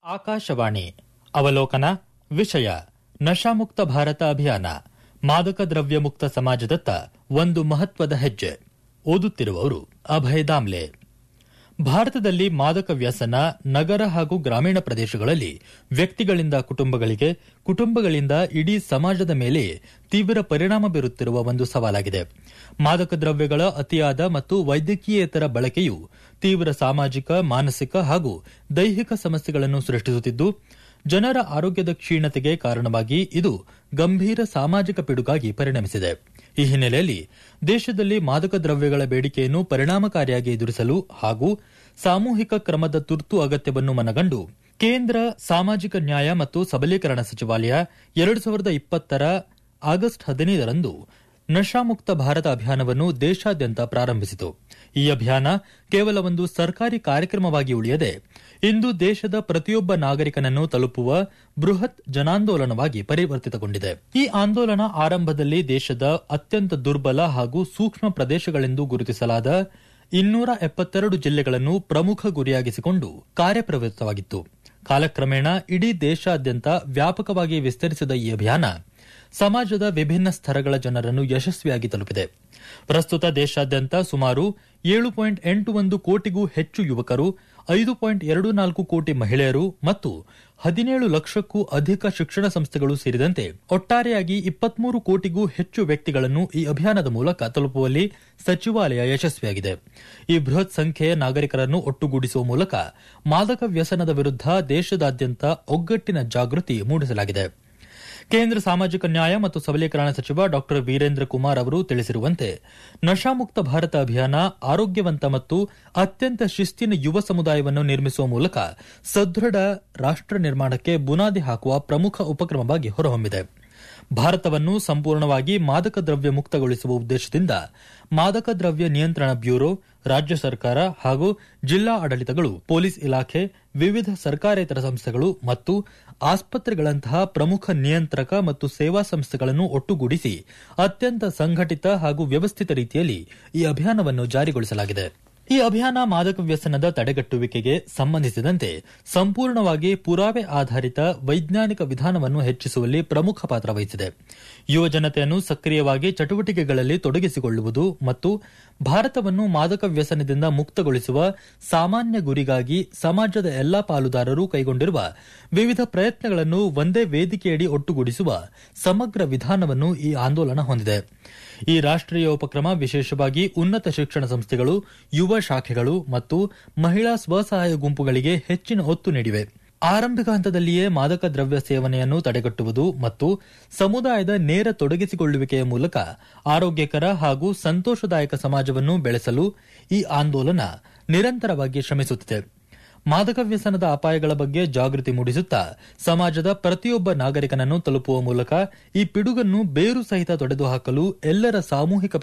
ಆಕಾಶವಾಣಿ ಅವಲೋಕನ ವಿಷಯ ನಶಾಮುಕ್ತ ಭಾರತ ಅಭಿಯಾನ ಮಾದಕ ದ್ರವ್ಯ ಮುಕ್ತ ಸಮಾಜದತ್ತ ಒಂದು ಮಹತ್ವದ ಹೆಜ್ಜೆ ಓದುತ್ತಿರುವವರು ಅಭಯ ದಾಮ್ಲೆ ಭಾರತದಲ್ಲಿ ಮಾದಕ ವ್ಯಸನ ನಗರ ಹಾಗೂ ಗ್ರಾಮೀಣ ಪ್ರದೇಶಗಳಲ್ಲಿ ವ್ಯಕ್ತಿಗಳಿಂದ ಕುಟುಂಬಗಳಿಗೆ ಕುಟುಂಬಗಳಿಂದ ಇಡೀ ಸಮಾಜದ ಮೇಲೆ ತೀವ್ರ ಪರಿಣಾಮ ಬೀರುತ್ತಿರುವ ಒಂದು ಸವಾಲಾಗಿದೆ ಮಾದಕ ದ್ರವ್ಯಗಳ ಅತಿಯಾದ ಮತ್ತು ವೈದ್ಯಕೀಯೇತರ ಬಳಕೆಯು ತೀವ್ರ ಸಾಮಾಜಿಕ ಮಾನಸಿಕ ಹಾಗೂ ದೈಹಿಕ ಸಮಸ್ಯೆಗಳನ್ನು ಸೃಷ್ಟಿಸುತ್ತಿದ್ದು ಜನರ ಆರೋಗ್ಯದ ಕ್ಷೀಣತೆಗೆ ಕಾರಣವಾಗಿ ಇದು ಗಂಭೀರ ಸಾಮಾಜಿಕ ಪಿಡುಗಾಗಿ ಪರಿಣಮಿಸಿದೆ ಈ ಹಿನ್ನೆಲೆಯಲ್ಲಿ ದೇಶದಲ್ಲಿ ಮಾದಕ ದ್ರವ್ಯಗಳ ಬೇಡಿಕೆಯನ್ನು ಪರಿಣಾಮಕಾರಿಯಾಗಿ ಎದುರಿಸಲು ಹಾಗೂ ಸಾಮೂಹಿಕ ಕ್ರಮದ ತುರ್ತು ಅಗತ್ಯವನ್ನು ಮನಗಂಡು ಕೇಂದ್ರ ಸಾಮಾಜಿಕ ನ್ಯಾಯ ಮತ್ತು ಸಬಲೀಕರಣ ಸಚಿವಾಲಯ ಎರಡು ಸಾವಿರದ ಇಪ್ಪತ್ತರ ಆಗಸ್ಟ್ ಹದಿನೈದರಂದು ನಶಾಮುಕ್ತ ಭಾರತ ಅಭಿಯಾನವನ್ನು ದೇಶಾದ್ಯಂತ ಪ್ರಾರಂಭಿಸಿತು ಈ ಅಭಿಯಾನ ಕೇವಲ ಒಂದು ಸರ್ಕಾರಿ ಕಾರ್ಯಕ್ರಮವಾಗಿ ಉಳಿಯದೆ ಇಂದು ದೇಶದ ಪ್ರತಿಯೊಬ್ಬ ನಾಗರಿಕನನ್ನು ತಲುಪುವ ಬೃಹತ್ ಜನಾಂದೋಲನವಾಗಿ ಪರಿವರ್ತಿತಗೊಂಡಿದೆ ಈ ಆಂದೋಲನ ಆರಂಭದಲ್ಲಿ ದೇಶದ ಅತ್ಯಂತ ದುರ್ಬಲ ಹಾಗೂ ಸೂಕ್ಷ್ಮ ಪ್ರದೇಶಗಳೆಂದು ಗುರುತಿಸಲಾದ ಇನ್ನೂರ ಎಪ್ಪತ್ತೆರಡು ಜಿಲ್ಲೆಗಳನ್ನು ಪ್ರಮುಖ ಗುರಿಯಾಗಿಸಿಕೊಂಡು ಕಾರ್ಯಪ್ರವೃತ್ತವಾಗಿತ್ತು ಕಾಲಕ್ರಮೇಣ ಇಡೀ ದೇಶಾದ್ಯಂತ ವ್ಯಾಪಕವಾಗಿ ವಿಸ್ತರಿಸಿದ ಈ ಅಭಿಯಾನ ಸಮಾಜದ ವಿಭಿನ್ನ ಸ್ತರಗಳ ಜನರನ್ನು ಯಶಸ್ವಿಯಾಗಿ ತಲುಪಿದೆ ಪ್ರಸ್ತುತ ದೇಶಾದ್ಯಂತ ಸುಮಾರು ಏಳು ಪಾಯಿಂಟ್ ಎಂಟು ಒಂದು ಕೋಟಿಗೂ ಹೆಚ್ಚು ಯುವಕರು ಐದು ಪಾಯಿಂಟ್ ಎರಡು ನಾಲ್ಕು ಕೋಟಿ ಮಹಿಳೆಯರು ಮತ್ತು ಹದಿನೇಳು ಲಕ್ಷಕ್ಕೂ ಅಧಿಕ ಶಿಕ್ಷಣ ಸಂಸ್ಥೆಗಳು ಸೇರಿದಂತೆ ಒಟ್ಟಾರೆಯಾಗಿ ಇಪ್ಪತ್ಮೂರು ಕೋಟಿಗೂ ಹೆಚ್ಚು ವ್ಯಕ್ತಿಗಳನ್ನು ಈ ಅಭಿಯಾನದ ಮೂಲಕ ತಲುಪುವಲ್ಲಿ ಸಚಿವಾಲಯ ಯಶಸ್ವಿಯಾಗಿದೆ ಈ ಬೃಹತ್ ಸಂಖ್ಯೆಯ ನಾಗರಿಕರನ್ನು ಒಟ್ಟುಗೂಡಿಸುವ ಮೂಲಕ ಮಾದಕ ವ್ಯಸನದ ವಿರುದ್ಧ ದೇಶದಾದ್ಯಂತ ಒಗ್ಗಟ್ಟಿನ ಜಾಗೃತಿ ಮೂಡಿಸಲಾಗಿದೆ ಕೇಂದ್ರ ಸಾಮಾಜಿಕ ನ್ಯಾಯ ಮತ್ತು ಸಬಲೀಕರಣ ಸಚಿವ ಡಾ ವೀರೇಂದ್ರ ಕುಮಾರ್ ಅವರು ತಿಳಿಸಿರುವಂತೆ ನಶಾಮುಕ್ತ ಭಾರತ ಅಭಿಯಾನ ಆರೋಗ್ಯವಂತ ಮತ್ತು ಅತ್ಯಂತ ಶಿಸ್ತಿನ ಯುವ ಸಮುದಾಯವನ್ನು ನಿರ್ಮಿಸುವ ಮೂಲಕ ಸದೃಢ ರಾಷ್ಟ ನಿರ್ಮಾಣಕ್ಕೆ ಬುನಾದಿ ಹಾಕುವ ಪ್ರಮುಖ ಉಪಕ್ರಮವಾಗಿ ಹೊರಹೊಮ್ಮಿದೆ ಭಾರತವನ್ನು ಸಂಪೂರ್ಣವಾಗಿ ಮಾದಕ ದ್ರವ್ಯ ಮುಕ್ತಗೊಳಿಸುವ ಉದ್ದೇಶದಿಂದ ಮಾದಕ ದ್ರವ್ಯ ನಿಯಂತ್ರಣ ಬ್ಯೂರೋ ರಾಜ್ಯ ಸರ್ಕಾರ ಹಾಗೂ ಜಿಲ್ಲಾ ಆಡಳಿತಗಳು ಪೊಲೀಸ್ ಇಲಾಖೆ ವಿವಿಧ ಸರ್ಕಾರೇತರ ಸಂಸ್ಥೆಗಳು ಮತ್ತು ಆಸ್ಪತ್ರೆಗಳಂತಹ ಪ್ರಮುಖ ನಿಯಂತ್ರಕ ಮತ್ತು ಸೇವಾ ಸಂಸ್ಥೆಗಳನ್ನು ಒಟ್ಟುಗೂಡಿಸಿ ಅತ್ಯಂತ ಸಂಘಟಿತ ಹಾಗೂ ವ್ಯವಸ್ಥಿತ ರೀತಿಯಲ್ಲಿ ಈ ಅಭಿಯಾನವನ್ನು ಜಾರಿಗೊಳಿಸಲಾಗಿದೆ ಈ ಅಭಿಯಾನ ಮಾದಕ ವ್ಯಸನದ ತಡೆಗಟ್ಟುವಿಕೆಗೆ ಸಂಬಂಧಿಸಿದಂತೆ ಸಂಪೂರ್ಣವಾಗಿ ಪುರಾವೆ ಆಧಾರಿತ ವೈಜ್ಞಾನಿಕ ವಿಧಾನವನ್ನು ಹೆಚ್ಚಿಸುವಲ್ಲಿ ಪ್ರಮುಖ ಪಾತ್ರ ವಹಿಸಿದೆ ಯುವ ಜನತೆಯನ್ನು ಸಕ್ರಿಯವಾಗಿ ಚಟುವಟಿಕೆಗಳಲ್ಲಿ ತೊಡಗಿಸಿಕೊಳ್ಳುವುದು ಮತ್ತು ಭಾರತವನ್ನು ಮಾದಕ ವ್ಯಸನದಿಂದ ಮುಕ್ತಗೊಳಿಸುವ ಸಾಮಾನ್ಯ ಗುರಿಗಾಗಿ ಸಮಾಜದ ಎಲ್ಲಾ ಪಾಲುದಾರರು ಕೈಗೊಂಡಿರುವ ವಿವಿಧ ಪ್ರಯತ್ನಗಳನ್ನು ಒಂದೇ ವೇದಿಕೆಯಡಿ ಒಟ್ಟುಗೂಡಿಸುವ ಸಮಗ್ರ ವಿಧಾನವನ್ನು ಈ ಆಂದೋಲನ ಹೊಂದಿದೆ ಈ ರಾಷ್ಟೀಯ ಉಪಕ್ರಮ ವಿಶೇಷವಾಗಿ ಉನ್ನತ ಶಿಕ್ಷಣ ಸಂಸ್ಥೆಗಳು ಯುವ ಶಾಖೆಗಳು ಮತ್ತು ಮಹಿಳಾ ಸ್ವಸಹಾಯ ಗುಂಪುಗಳಿಗೆ ಹೆಚ್ಚಿನ ಒತ್ತು ನೀಡಿವೆ ಆರಂಭಿಕ ಹಂತದಲ್ಲಿಯೇ ಮಾದಕ ದ್ರವ್ಯ ಸೇವನೆಯನ್ನು ತಡೆಗಟ್ಟುವುದು ಮತ್ತು ಸಮುದಾಯದ ನೇರ ತೊಡಗಿಸಿಕೊಳ್ಳುವಿಕೆಯ ಮೂಲಕ ಆರೋಗ್ಯಕರ ಹಾಗೂ ಸಂತೋಷದಾಯಕ ಸಮಾಜವನ್ನು ಬೆಳೆಸಲು ಈ ಆಂದೋಲನ ನಿರಂತರವಾಗಿ ಶ್ರಮಿಸುತ್ತಿದೆ ಮಾದಕ ವ್ಯಸನದ ಅಪಾಯಗಳ ಬಗ್ಗೆ ಜಾಗೃತಿ ಮೂಡಿಸುತ್ತಾ ಸಮಾಜದ ಪ್ರತಿಯೊಬ್ಬ ನಾಗರಿಕನನ್ನು ತಲುಪುವ ಮೂಲಕ ಈ ಪಿಡುಗನ್ನು ಬೇರು ಸಹಿತ ತೊಡೆದುಹಾಕಲು ಎಲ್ಲರ ಸಾಮೂಹಿಕ